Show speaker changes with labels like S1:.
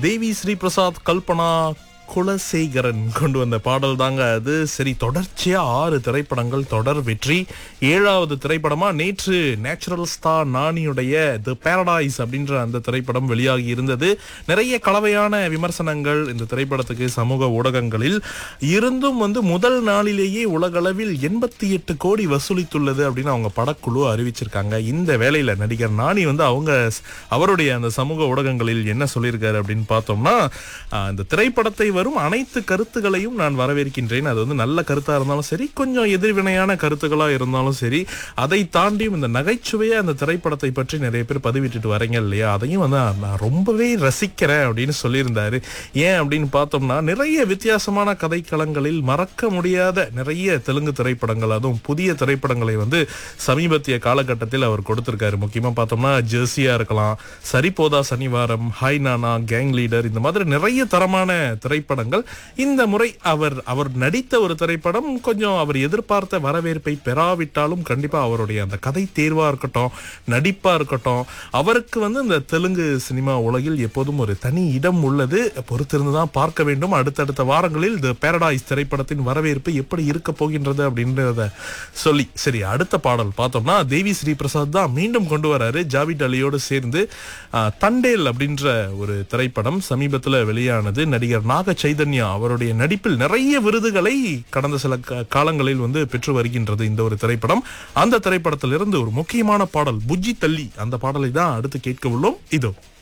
S1: தேவி ஸ்ரீ பிரசாத் கல்பனா குலசேகரன் கொண்டு வந்த பாடல் தாங்க அது சரி தொடர்ச்சியா ஆறு திரைப்படங்கள் தொடர் வெற்றி ஏழாவது திரைப்படமா நேற்று நேச்சுரல் ஸ்டார் நானியுடைய தி பாரடைஸ் அப்படின்ற அந்த திரைப்படம் வெளியாகி இருந்தது நிறைய கலவையான விமர்சனங்கள் இந்த திரைப்படத்துக்கு சமூக ஊடகங்களில் இருந்தும் வந்து முதல் நாளிலேயே உலகளவில் எண்பத்தி எட்டு கோடி வசூலித்துள்ளது அப்படின்னு அவங்க படக்குழு அறிவிச்சிருக்காங்க இந்த வேளையில நடிகர் நானி வந்து அவங்க அவருடைய அந்த சமூக ஊடகங்களில் என்ன சொல்லியிருக்காரு அப்படின்னு பார்த்தோம்னா ஆஹ், இந்த திரைப்படத்தை வரும் அனைத்து கருத்துகளையும் நான் வரவேற்கின்றேன் அது வந்து நல்ல கருத்தா இருந்தாலும் சரி கொஞ்சம் எதிர்வினையான கருத்துக்களா இருந்தாலும் சரி அதை தாண்டியும் இந்த நகைச்சுவையா அந்த திரைப்படத்தை பற்றி நிறைய பேர் பதிவிட்டுட்டு வரீங்க இல்லையா அதையும் வந்து நான் ரொம்பவே ரசிக்கிறேன் அப்படின்னு சொல்லியிருந்தாரு ஏன் அப்படின்னு பார்த்தோம்னா நிறைய வித்தியாசமான கதைக்களங்களில் மறக்க முடியாத நிறைய தெலுங்கு திரைப்படங்கள் அதுவும் புதிய திரைப்படங்களை வந்து சமீபத்திய காலகட்டத்தில் அவர் கொடுத்திருக்காரு முக்கியமா பார்த்தோம்னா ஜெர்சியா இருக்கலாம் Saripodhaa Sanivaaram hi Nanna gang leader இந்த மாதிரி நிறைய தரமான திரைப்படங்கள் இந்த முறை அவர் அவர் நடித்த ஒரு திரைப்படம் கொஞ்சம் அவர் எதிர்பார்த்த வரவேற்பை பெறாவிட்டாலும் கண்டிப்பா அவருடைய அந்த கதை தேர்வா இருக்கட்டும் நடிப்பா இருக்கட்டும் அவருக்கு வந்து இந்த தெலுங்கு சினிமா உலகில் எப்போதும் ஒரு தனி இடம் உள்ளது பொறுத்திருந்து தான் பார்க்க வேண்டும் அடுத்தடுத்த வாரங்களில் தி பாரடைஸ் திரைப்படத்தின் வரவேற்பு எப்படி இருக்க போகின்றது அப்படின்றத சொல்லி சரி அடுத்த பாடல் பார்த்தோம்னா தேவி ஸ்ரீ பிரசாத் தான் மீண்டும் கொண்டு வராரு ஜாவிட் அலியோடு சேர்ந்து ஆஹ், தண்டேல் அப்படின்ற ஒரு திரைப்படம் சமீபத்தில் வெளியானது நடிகர் நாக சைதன்யா அவருடைய நடிப்பில் நிறைய விருதுகளை கடந்த சில கா- காலங்களில் வந்து பெற்று வருகின்றது இந்த ஒரு திரைப்படம் அந்த திரைப்படத்திலிருந்து ஒரு முக்கியமான பாடல் புஜ்ஜி தள்ளி அந்த பாடலை தான் அடுத்து கேட்க உள்ளோம் இதோ